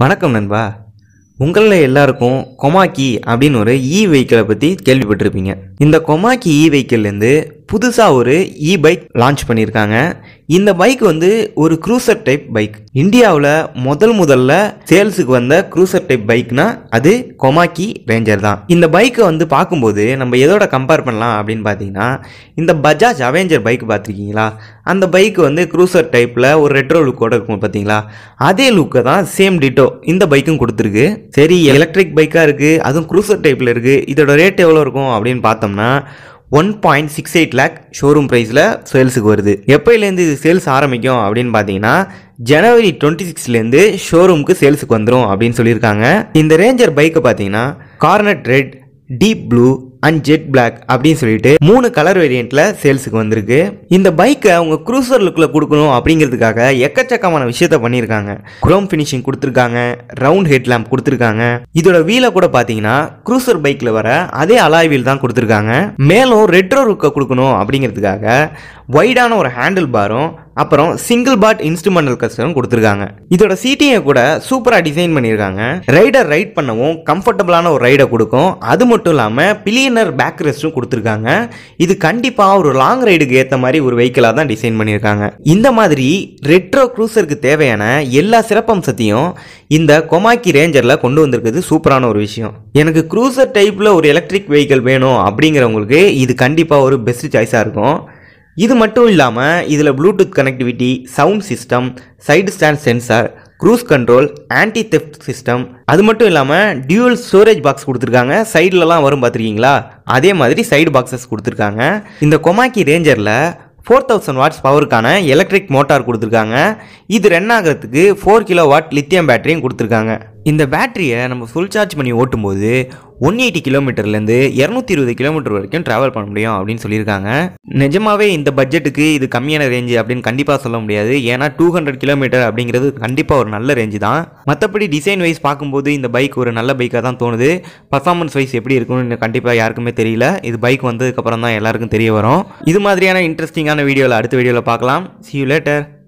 வணக்கம் நண்பா உங்களில் எல்லாருக்கும் கொமாக்கி அப்படின்னு ஒரு இ வெஹிக்கிளை பற்றி கேள்விப்பட்டிருப்பீங்க இந்த கொமாக்கி இ வெஹிக்கிள்லேருந்து புதுசாக ஒரு இ பைக் லான்ச் பண்ணியிருக்காங்க இந்த பைக் வந்து ஒரு க்ரூசர் டைப் பைக் இந்தியாவில் முதல் முதல்ல சேல்ஸுக்கு வந்த க்ரூசர் டைப் பைக்னா அது கொமாக்கி ரேஞ்சர் தான் இந்த பைக்கை வந்து பார்க்கும்போது நம்ம எதோட கம்பேர் பண்ணலாம் அப்படின்னு பார்த்தீங்கன்னா இந்த பஜாஜ் அவெஞ்சர் பைக் பார்த்துருக்கீங்களா அந்த பைக் வந்து க்ரூசர் டைப்பில் ஒரு ரெட்ரோ லுக்கோட இருக்கும் பார்த்தீங்களா அதே லுக்கை தான் சேம் டிட்டோ இந்த பைக்கும் கொடுத்துருக்கு சரி எலக்ட்ரிக் பைக்காக இருக்குது அதுவும் க்ரூசர் டைப்பில் இருக்குது இதோட ரேட் எவ்வளோ இருக்கும் அப்படின்னு பார்த்தோம்னா one point six eight lakh showroom ப்ரைஸில் சேல்ஸுக்கு வருது எப்போலேருந்து இது சேல்ஸ் ஆரம்பிக்கும் அப்படின்னு பார்த்தீங்கன்னா ஜனவரி டுவெண்ட்டி சிக்ஸ்லேருந்து ஷோரூமுக்கு சேல்ஸுக்கு வந்துடும் அப்படின்னு சொல்லியிருக்காங்க இந்த ரேஞ்சர் பைக்கை பார்த்தீங்கன்னா garnet red deep blue and jet black அப்படின்னு சொல்லிட்டு மூணு கலர் வேரியண்ட்ல சேல்ஸுக்கு வந்திருக்கு இந்த பைக்கை அவங்க க்ரூசர் லுக்கில் கொடுக்கணும் அப்படிங்கிறதுக்காக எக்கச்சக்கமான விஷயத்த பண்ணியிருக்காங்க குரோம் ஃபினிஷிங் கொடுத்துருக்காங்க ரவுண்ட் ஹெட் லேம்ப் கொடுத்துருக்காங்க இதோட வீலை கூட பார்த்தீங்கன்னா க்ரூசர் பைக்கில் வர அதே அலாய் வீல் தான் கொடுத்துருக்காங்க மேலும் ரெட்ரோ லுக்கை கொடுக்கணும் அப்படிங்கிறதுக்காக வைடான ஒரு ஹேண்டில் பாரும் அப்புறம் சிங்கிள் பாட் இன்ஸ்ட்ருமெண்டல் கஸ்டரும் கொடுத்துருக்காங்க இதோட சீட்டிங்கை கூட சூப்பராக டிசைன் பண்ணியிருக்காங்க ரைடர் ரைட் பண்ணவும் கம்ஃபர்டபுளான ஒரு ரைடை கொடுக்கும் அது மட்டும் இல்லாமல் பில்லியனர் பேக் ரெஸ்ட்டும் கொடுத்துருக்காங்க இது கண்டிப்பாக ஒரு லாங் ரைடுக்கு ஏற்ற மாதிரி ஒரு வெஹிக்கிளாக தான் டிசைன் பண்ணியிருக்காங்க இந்த மாதிரி ரெட்ரோ க்ரூசருக்கு தேவையான எல்லா சிறப்பம்சத்தையும் இந்த கொமாக்கி ரேஞ்சரில் கொண்டு வந்திருக்கிறது சூப்பரான ஒரு விஷயம் எனக்கு க்ரூசர் டைப்பில் ஒரு எலக்ட்ரிக் வெஹிக்கிள் வேணும் அப்படிங்கிறவங்களுக்கு இது கண்டிப்பாக ஒரு பெஸ்ட் சாய்ஸாக இருக்கும் இது மட்டும் இல்லாமல் இதில் Bluetooth connectivity sound system side stand sensor cruise control anti theft system அது மட்டும் இல்லாமல் டியூவல் ஸ்டோரேஜ் பாக்ஸ் கொடுத்துருக்காங்க சைட்லலாம் வரும் பார்த்துருக்கீங்களா அதே மாதிரி சைடு பாக்ஸஸ் கொடுத்துருக்காங்க இந்த கொமாக்கி ரேஞ்சரில் ஃபோர் தௌசண்ட் வாட்ஸ் பவருக்கான எலக்ட்ரிக் மோட்டார் கொடுத்துருக்காங்க இது ரன் ஆகிறதுக்கு ஃபோர் கிலோ வாட் லித்தியம் பேட்டரியும் கொடுத்துருக்காங்க இந்த பேட்டரியை நம்ம ஃபுல் சார்ஜ் பண்ணி ஓட்டும்போது ஒன் எயிட்டி கிலோமீட்டர்லேருந்து இரநூத்தி இருபது கிலோமீட்டர் வரைக்கும் ட்ராவல் பண்ண முடியும் அப்படின்னு சொல்லியிருக்காங்க நிஜமாவே இந்த பட்ஜெட்டுக்கு இது கம்மியான ரேஞ்சு அப்படின்னு கண்டிப்பாக சொல்ல முடியாது ஏன்னா டூ ஹண்ட்ரட் கிலோமீட்டர் அப்படிங்கிறது கண்டிப்பாக ஒரு நல்ல ரேஞ்சு தான் மற்றபடி டிசைன் வைஸ் பார்க்கும்போது இந்த பைக் ஒரு நல்ல பைக்காக தான் தோணுது பர்ஃபார்மன்ஸ் வைஸ் எப்படி இருக்கும்னு கண்டிப்பாக யாருக்குமே தெரியல இது பைக் வந்ததுக்கப்புறம் தான் எல்லாருக்கும் தெரிய வரும் இது மாதிரியான இன்ட்ரெஸ்டிங்கான வீடியோவில் அடுத்த வீடியோவில் பார்க்கலாம் see you later